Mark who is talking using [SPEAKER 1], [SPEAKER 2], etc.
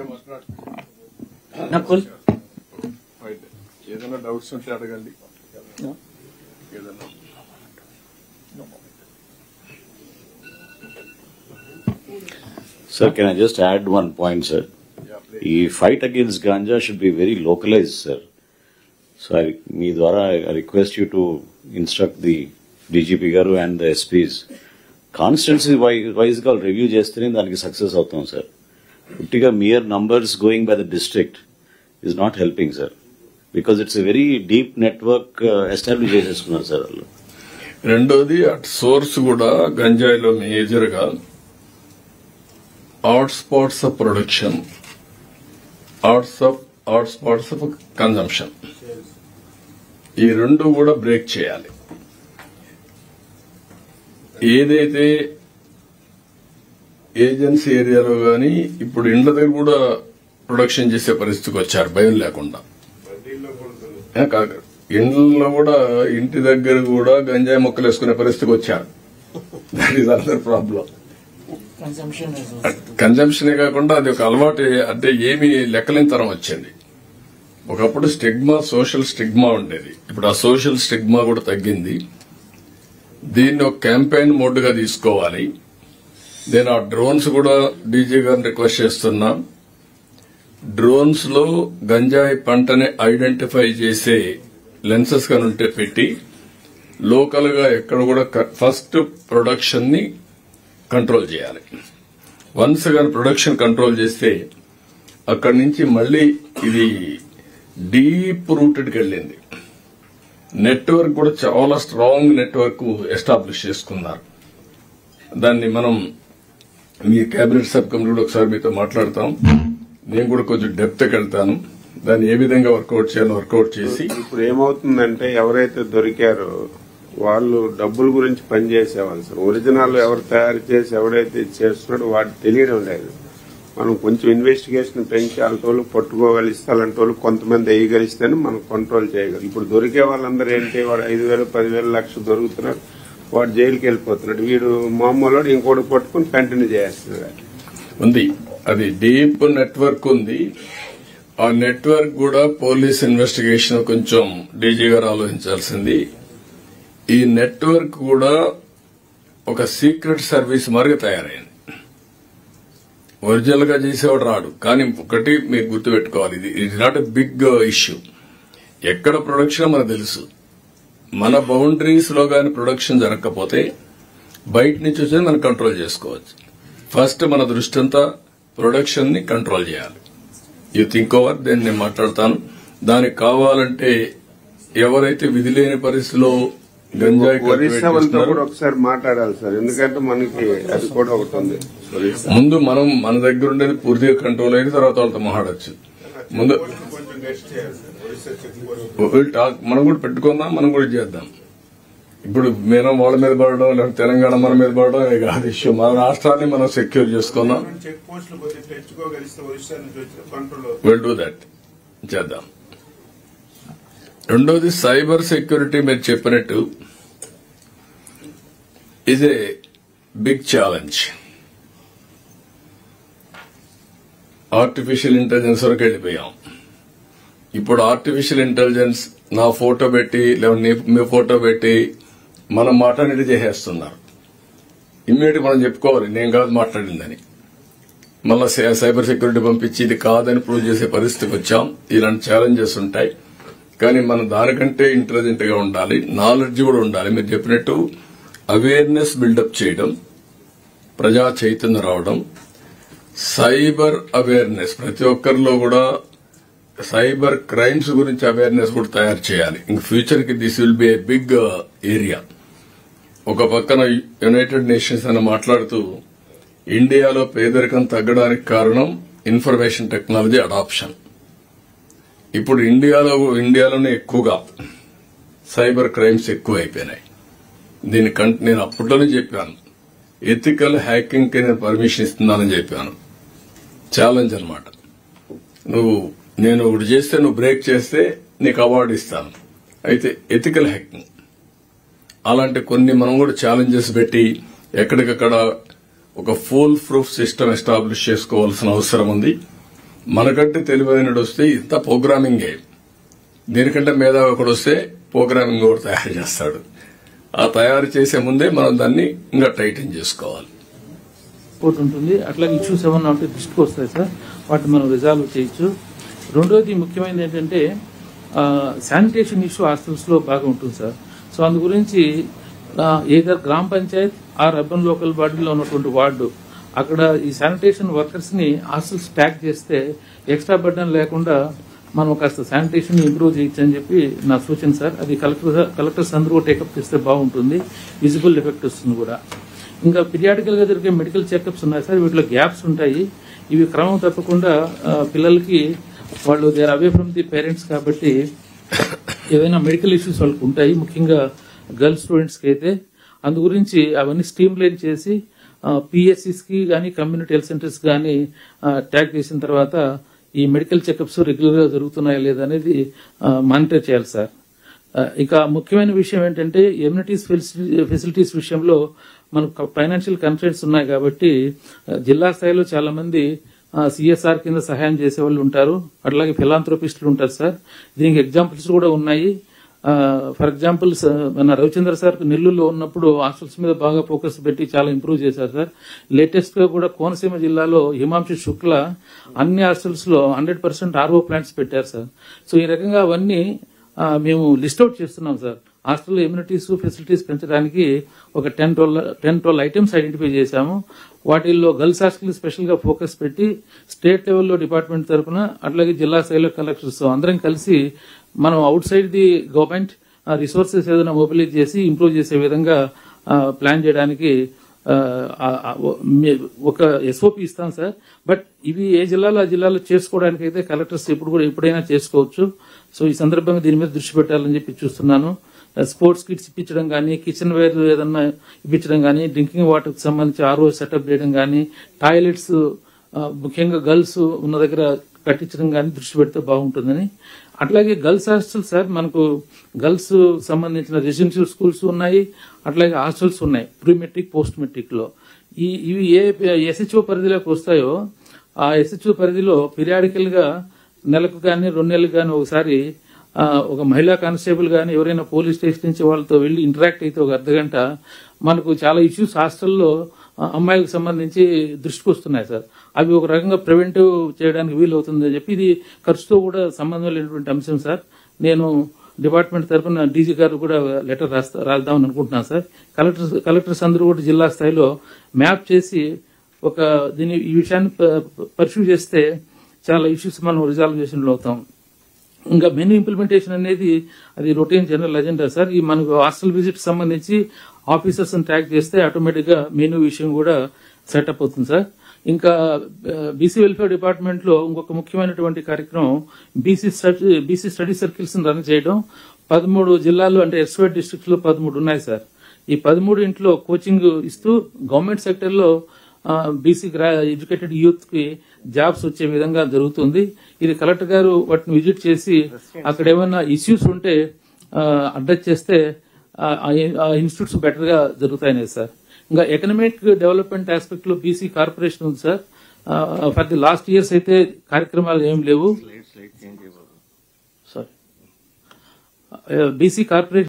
[SPEAKER 1] Nakul
[SPEAKER 2] right. ఏదైనా doubts ఉంటే అడగండి ఏదైనా
[SPEAKER 3] Sir, can I just add one point, sir?
[SPEAKER 2] Yeah, please.
[SPEAKER 3] The fight against ganja should be very localized, sir. So I, మీ ద్వారా I request you to instruct the DGP గారు and the SPs. Constituency wise గా review చేస్తేనే దానికి success అవుతాం sir పుట్టిగా mere numbers going by the district is not helping sir because it's a very deep network establish చేసేసుకున్నారు sir వాళ్ళు
[SPEAKER 2] రెండోది అటు సోర్స్ కూడా గంజాయిలో మేజర్ గా hot spots of production hots of hot spots of consumption ఈ రెండు కూడా బ్రేక్ చేయాలి ఏదైతే ఏజెన్సీ ఏరియాలో గాని ఇప్పుడు ఇండ్ల దగ్గర కూడా ప్రొడక్షన్ చేసే పరిస్థితికి వచ్చారు భయం లేకుండా ఏ కాదు ఇండ్లలో కూడా ఇంటి దగ్గర కూడా గంజాయి మొక్కలు వేసుకునే పరిస్థితికి వచ్చారు that is other problem
[SPEAKER 1] consumption
[SPEAKER 2] కన్జంప్షనే కాకుండా అది ఒక అలవాటు అంటే ఏమి లెక్కలేని తరం వచ్చింది ఒకప్పుడు స్టిగ్మా సోషల్ స్టిగ్మా ఉండేది ఇప్పుడు ఆ సోషల్ స్టిగ్మా కూడా తగ్గింది దీన్ని ఒక క్యాంపెయిన్ మోడ్ గా తీసుకోవాలి నేను ఆ డ్రోన్స్ కూడా డీజీ గారిని రిక్వెస్ట్ చేస్తున్నా డ్రోన్స్ లో గంజాయి పంటని ఐడెంటిఫై చేసే లెన్సెస్ గా ఉంటే పెట్టి లోకల్ గా ఎక్కడ కూడా ఫస్ట్ ప్రొడక్షన్ ని కంట్రోల్ చేయాలి వన్స్ కానీ ప్రొడక్షన్ కంట్రోల్ చేస్తే అక్కడి నుంచి మళ్ళీ ఇది డీప్ రూటెడ్కి వెళ్ళింది నెట్వర్క్ కూడా చాలా స్ట్రాంగ్ నెట్వర్క్ ఎస్టాబ్లిష్ చేసుకున్నారు దాన్ని మనం మీ కేబినెట్ సబ్ కమిటీ కూడా ఒకసారి మీతో మాట్లాడతాం నేను కూడా కొంచెం డెప్త్కి వెళ్తాను దాన్ని ఏ విధంగా వర్కౌట్ చేయాలో వర్కౌట్ చేసి
[SPEAKER 4] ఇప్పుడు ఏమవుతుందంటే ఎవరైతే దొరికారో వాళ్ళు డబ్బుల గురించి పనిచేసేవాళ్ళు సార్ ఒరిజినల్ ఎవరు తయారు చేసి ఎవరైతే చేస్తున్నాడో వాటి తెలియడం లేదు మనం కొంచెం ఇన్వెస్టిగేషన్ పెంచి వాళ్ళ పట్టుకోగలిస్తే అలాంటి వాళ్ళు కొంతమంది వేయగలిస్తేనే మనం కంట్రోల్ చేయగలం ఇప్పుడు దొరికే వాళ్ళందరూ ఏంటి వాడు ఐదు వేలు పదివేలు లక్షలు దొరుకుతున్నాడు వాడు జైలుకి వెళ్ళిపోతున్నాడు వీడు మామూలు వాడు ఇంకోటి పట్టుకుని కంటిన్యూ చేస్తున్నాడు
[SPEAKER 2] ఉంది అది డీప్ నెట్వర్క్ ఉంది ఆ నెట్వర్క్ కూడా పోలీస్ ఇన్వెస్టిగేషన్ కొంచెం డీజీ గారు ఆలోచించాల్సింది ఈ నెట్వర్క్ కూడా ఒక సీక్రెట్ సర్వీస్ మారిగా తయారైంది ఒరిజినల్ గా చేసేవాడు రాడు కానీ ఒకటి మీరు గుర్తుపెట్టుకోవాలి ఇది it not a big issue ఎక్కడ ప్రొడక్షన్ మనకు తెలుసు మన బౌండరీస్ లో గాని ప్రొడక్షన్ జరగకపోతే బయట నుంచి వచ్చేది మనం కంట్రోల్ చేసుకోవచ్చు ఫస్ట్ మన దృష్టి అంతా ప్రొడక్షన్ ని కంట్రోల్ చేయాలి యూ థింక్ ఓవర్ దెన్ నేను మాట్లాడతాను దానికి కావాలంటే ఎవరైతే విధి లేని పరిస్థితిలో గంజాయి
[SPEAKER 4] ఒరిస్సా
[SPEAKER 2] cultivate
[SPEAKER 4] వాళ్ళతో
[SPEAKER 2] చేస్తున్నారో,
[SPEAKER 4] కూడా ఒకసారి మాట్లాడాలి సార్ ఎందుకంటే మనకి అది కూడా ఒకటి ఉంది ఒరిస్సా
[SPEAKER 2] ముందు మనం మన దగ్గర ఉండేది పూర్తిగా కంట్రోల్ అయిన తర్వాత వాళ్ళతో మాట్లాడచ్చు ముందు
[SPEAKER 4] కొంచెం టెస్ట్ చేయాలి sir Orissa check
[SPEAKER 2] we'll talk- మనం కూడా పెట్టుకుందాం మనం కూడా చేద్దాం ఇప్పుడు మనం వాళ్ళ మీద పడడం లేకపోతే తెలంగాణ మన మీద పడడం ఇది కాదు ఇష్యూ మన రాష్ట్రాన్ని మనం సెక్యూర్ చేసుకుందాం
[SPEAKER 4] చెక్ పోస్టులు కొద్దిగా తెచ్చుకోగలిస్తే ఒరిస్సా నుంచి వచ్చిన కంట్రోల్
[SPEAKER 2] విల్ డూ దట్ చేద్దాం రెండోది సైబర్ సెక్యూరిటీ మీరు చెప్పినట్టు is a big challenge artificial intelligence వరకు వెళ్ళిపోయాం ఇప్పుడు ఆర్టిఫిషియల్ ఇంటెలిజెన్స్ నా ఫోటో పెట్టి లేదా నీ- మీ ఫోటో పెట్టి మనం మాట్లాడేది చేసేస్తున్నారు ఇమ్మీడియట్ మనం చెప్పుకోవాలి నేను కాదు మాట్లాడిందని మళ్ళా సై- సైబర్ సెక్యూరిటీ పంపించి ఇది కాదని ప్రూవ్ చేసే పరిస్థితికి వచ్చాం ఇలాంటి ఛాలెంజెస్ ఉంటాయి కానీ మనం దానికంటే ఇంటెలిజెంట్ గా ఉండాలి నాలెడ్జ్ కూడా ఉండాలి మీరు చెప్పినట్టు అవేర్నెస్ బిల్డప్ చేయడం ప్రజా చైతన్యం రావడం సైబర్ అవేర్నెస్ ప్రతి ఒక్కరిలో కూడా సైబర్ క్రైమ్స్ గురించి అవేర్నెస్ కూడా తయారు చేయాలి ఇంక ఫ్యూచర్ కి this will be a big area ఒక పక్కన యునైటెడ్ నేషన్స్ అని మాట్లాడుతూ ఇండియాలో పేదరికం తగ్గడానికి కారణం ఇన్ఫర్మేషన్ టెక్నాలజీ అడాప్షన్ ఇప్పుడు ఇండియాలో ఇండియాలోనే ఎక్కువగా సైబర్ క్రైమ్స్ ఎక్కువ అయిపోయినాయి దీని కం- నేను అప్పట్లోనే చెప్పాను ఎథికల్ హ్యాకింగ్ కి నేను పర్మిషన్ ఇస్తున్నానని చెప్పాను ఛాలెంజ్ అన్నమాట నువ్వు నేను ఒకటి చేస్తే నువ్వు బ్రేక్ చేస్తే నీకు అవార్డు ఇస్తాను అయితే ఎథికల్ హ్యాకింగ్ అలాంటి కొన్ని మనం కూడా ఛాలెంజెస్ పెట్టి ఎక్కడికక్కడ ఒక ఫుల్ ప్రూఫ్ సిస్టమ్ ఎస్టాబ్లిష్ చేసుకోవాల్సిన అవసరం ఉంది మనకంటే తెలివైనడు వస్తే ఇంత ప్రోగ్రామింగే దీనికంటే మేధావి ఒకడు వస్తే ప్రోగ్రామింగ్ కూడా తయారు చేస్తాడు ఆ తయారు చేసే ముందే మనం దాన్ని ఇంకా టైటిన్ చేసుకోవాలి
[SPEAKER 1] సపోర్ట్ ఉంటుంది అట్లాగే ఇష్యూస్ ఏమన్నా ఉంటే దృష్టికి వస్తాయి సార్ వాటిని మనం రిజాల్వ్ చేయొచ్చు రెండోది ముఖ్యమైనది ఏంటంటే శానిటేషన్ ఇష్యూ హాస్టల్స్లో బాగా ఉంటుంది సార్ సో అందు గురించి ఏదర్ గ్రామ పంచాయత్ ఆర్ అర్బన్ లోకల్ బాడీలో ఉన్నటువంటి వార్డు అక్కడ ఈ శానిటేషన్ వర్కర్స్ ని హాస్టల్స్ ట్యాగ్ చేస్తే ఎక్స్ట్రా బర్డన్ లేకుండా మనం కాస్త శానిటేషన్ ఇంప్రూవ్ చేయొచ్చు అని చెప్పి నా సూచన సార్ అది కలెక్టర్ కలెక్టర్స్ అందరూ టేకప్ చేస్తే బాగుంటుంది విజిబుల్ ఎఫెక్ట్ వస్తుంది కూడా ఇంకా పీరియాడికల్ గా జరిగే మెడికల్ చెకప్స్ ఉన్నాయి సార్ వీటిలో గ్యాప్స్ ఉంటాయి ఇవి క్రమం తప్పకుండా ఆ, పిల్లలకి వాళ్ళు there away from the parents కాబట్టి ఏదైనా మెడికల్ ఇష్యూస్ వాళ్ళకి ఉంటాయి ముఖ్యంగా గర్ల్స్ స్టూడెంట్స్ కి అయితే అందు గురించి అవన్నీ స్ట్రీమ్ లైన్ చేసి పిఎస్సిస్ కి కానీ కమ్యూనిటీ హెల్త్ సెంటర్స్ కానీ ట్యాగ్ చేసిన తర్వాత ఈ మెడికల్ చెకప్స్ రెగ్యులర్ గా జరుగుతున్నాయా లేదా అనేది మానిటర్ చేయాలి సార్ ఆ, ఇక ముఖ్యమైన విషయం ఏంటంటే ఎమ్యూనిటీస్ ఫెసిలిటీస్ విషయంలో మనకు ఫైనాన్షియల్ కన్స్ట్రెంట్స్ ఉన్నాయి కాబట్టి ఆ, జిల్లా స్థాయిలో చాలా మంది సిఎస్ఆర్ కింద సహాయం చేసే వాళ్ళు ఉంటారు అట్లాగే ఫిలాంథ్రోపిస్టులు ఉంటారు సార్ దీనికి ఎగ్జాంపుల్స్ కూడా ఉన్నాయి ఫర్ ఎగ్జాంపుల్ మన రవిచంద్ర సార్ నెల్లూరులో ఉన్నప్పుడు హాస్టల్స్ మీద బాగా ఫోకస్ పెట్టి చాలా ఇంప్రూవ్ చేశారు సార్ లేటెస్ట్ గా కూడా కోనసీమ జిల్లాలో హిమాంశు శుక్ల అన్ని హాస్టల్స్ లో హండ్రెడ్ పర్సెంట్ ఆర్ఓ ప్లాంట్స్ పెట్టారు సార్ సో ఈ రకంగా అవన్నీ ఆ, మేము లిస్ట్ అవుట్ చేస్తున్నాం సార్ హాస్టల్ ఇమ్యూనిటీస్ ఫెసిలిటీస్ పెంచడానికి ఒక ten twelve ten twelve items identify చేశాము వాటిల్లో గర్ల్స్ హాస్టల్ స్పెషల్ గా ఫోకస్ పెట్టి స్టేట్ లెవెల్లో డిపార్ట్మెంట్ తరఫున అట్లాగే జిల్లా స్థాయిలో కలెక్టర్స్ అందరం కలిసి మనం outside the government resources ఏదైనా మొబిలైజ్ చేసి ఇంప్రూవ్ చేసే విధంగా ప్లాన్ చేయడానికి ఆ, ఆ, ఆ, మే- ఒక ఎస్ఓపి ఇస్తాం సార్ బట్ ఇవి ఏ జిల్లాలో ఆ జిల్లాలో చేసుకోవడానికి అయితే కలెక్టర్స్ ఇప్పుడు కూడా ఎప్పుడైనా చేసుకోవచ్చు సో ఈ సందర్భంగా దీని మీద దృష్టి పెట్టాలని చెప్పి చూస్తున్నాను స్పోర్ట్స్ కిట్స్ ఇప్పించడం కానీ కిచెన్ వేర్ ఏదన్నా ఇప్పించడం కానీ డ్రింకింగ్ వాటర్ కి సంబంధించి ఆర్ఓ సెటప్ చేయడం కానీ టాయిలెట్స్ ఆ, ముఖ్యంగా గర్ల్స్ ఉన్న దగ్గర కట్టించడం కానీ దృష్టి పెడితే బాగుంటుందని అట్లాగే గర్ల్స్ హాస్టల్ సార్ మనకు గర్ల్స్ సంబంధించిన రెసిడెన్షియల్ స్కూల్స్ ఉన్నాయి అట్లాగే హాస్టల్స్ ఉన్నాయి ప్రీ మెట్రిక్ పోస్ట్ మెట్రిక్ లో ఈ ఇవి ఏ ఎస్హెచ్ఓ పరిధిలోకి వస్తాయో ఆ ఎస్హెచ్ఓ పరిధిలో పీరియాడికల్ గా నెలకు కానీ రెండు నెలలకు కానీ ఒకసారి ఆ, ఒక మహిళా కానిస్టేబుల్ కానీ ఎవరైనా పోలీస్ స్టేషన్ నుంచి వాళ్ళతో వెళ్లి ఇంటరాక్ట్ అయితే ఒక అర్ధ గంట మనకు చాలా ఇష్యూస్ హాస్టల్లో ఆ, అమ్మాయిలకు సంబంధించి దృష్టికి వస్తున్నాయి సార్ అవి ఒక రకంగా ప్రివెంటివ్ చేయడానికి వీలు అవుతుందని చెప్పి ఇది ఖర్చుతో కూడా సంబంధం లేనటువంటి అంశం సార్ నేను డిపార్ట్మెంట్ తరఫున డీజీ గారు కూడా లెటర్ రాస్తా రాద్దామని అనుకుంటున్నాను సార్ కలెక్టర్స్ కలెక్టర్స్ అందరూ కూడా జిల్లా స్థాయిలో మ్యాప్ చేసి ఒక దీని ఈ విషయాన్ని పర్సూ చేస్తే చాలా ఇష్యూస్ మనం రిజాల్వ్ అవుతాం ఇంకా మెనూ ఇంప్లిమెంటేషన్ అనేది అది రొటీన్ జనరల్ అజెండా సార్ ఈ మనకు హాస్టల్ విజిట్ సంబంధించి ఆఫీసర్స్ ట్రాక్ చేస్తే ఆటోమేటిక్ గా మెనూ విషయం కూడా సెటప్ అవుతుంది సార్ ఇంకా బీసీ వెల్ఫేర్ డిపార్ట్మెంట్ లో ఇంకొక ముఖ్యమైనటువంటి కార్యక్రమం BC study BC study circles run చేయడం పదమూడు జిల్లాల్లో అంటే ఎస్వేట్ డిస్ట్రిక్ట్స్ లో పదమూడు ఉన్నాయి సార్ ఈ పదమూడు ఇంట్లో కోచింగ్ ఇస్తూ గవర్నమెంట్ సెక్టర్ లో బీసీ ఎడ్యుకేటెడ్ యూత్ కి జాబ్స్ వచ్చే విధంగా జరుగుతుంది ఇది కలెక్టర్ గారు వాటిని విజిట్ చేసి అక్కడ ఏమైనా ఇష్యూస్ ఉంటే అడ్రస్ చేస్తే ఆ- ఆ ఇన్స్టిట్యూట్స్ బెటర్ గా జరుగుతాయనే సార్ ఇంకా ఎకనామిక్ డెవలప్మెంట్ ఆస్పెక్ట్ లో బీసీ కార్పొరేషన్ ఉంది sir for the last years అయితే కార్యక్రమాలు ఏం లేవు సారీ బీసీ కార్పొరేషన్